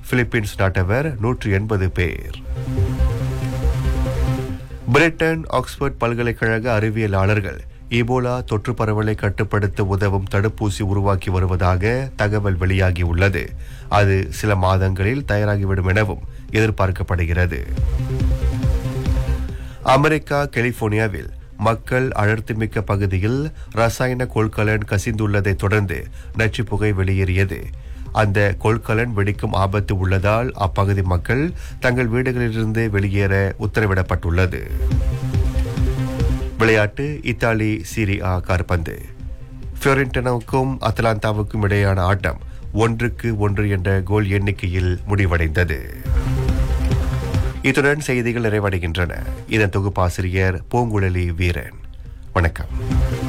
Philippines நாட்டவர் நூற்று எண்பது பேர் பிரிட்டன் ஆக்ஸ்போர்ட் பல்கலைக்கழக அறிவியலாளர்கள் இபோலா தொற்று பரவலை கட்டுப்படுத்த உதவும் தடுப்பூசி உருவாக்கி வருவதாக தகவல் வெளியாகியுள்ளது அது சில மாதங்களில் தயாராகிவிடும் எனவும் எதிர்பார்க்கப்படுகிறது அமெரிக்கா கலிபோர்னியாவில் மக்கள் அடர்த்திமிக்க பகுதியில் ரசாயன கொள்கலன் கசிந்துள்ளதைத் தொடர்ந்து நச்சுப் புகை வெளியேறியது அந்த கொள்கலன் வெடிக்கும் ஆபத்து உள்ளதால் அப்பகுதி மக்கள் தங்கள் வீடுகளிலிருந்து வெளியேற உத்தரவிடப்பட்டுள்ளது விளையாட்டு இத்தாலி சீரியா கார்பந்து ஃபியோரென்டினாவுக்கும் அத்லாந்தாவுக்கும் இடையான ஆட்டம் ஒன்றுக்கு ஒன்று என்ற கோல் எண்ணிக்கையில் முடிவடைந்தது இத்துடன் செய்திகள் நிறைவடைகின்றன இதன் தொகுப்பாசிரியர் பூங்குழலி வீரன் வணக்கம்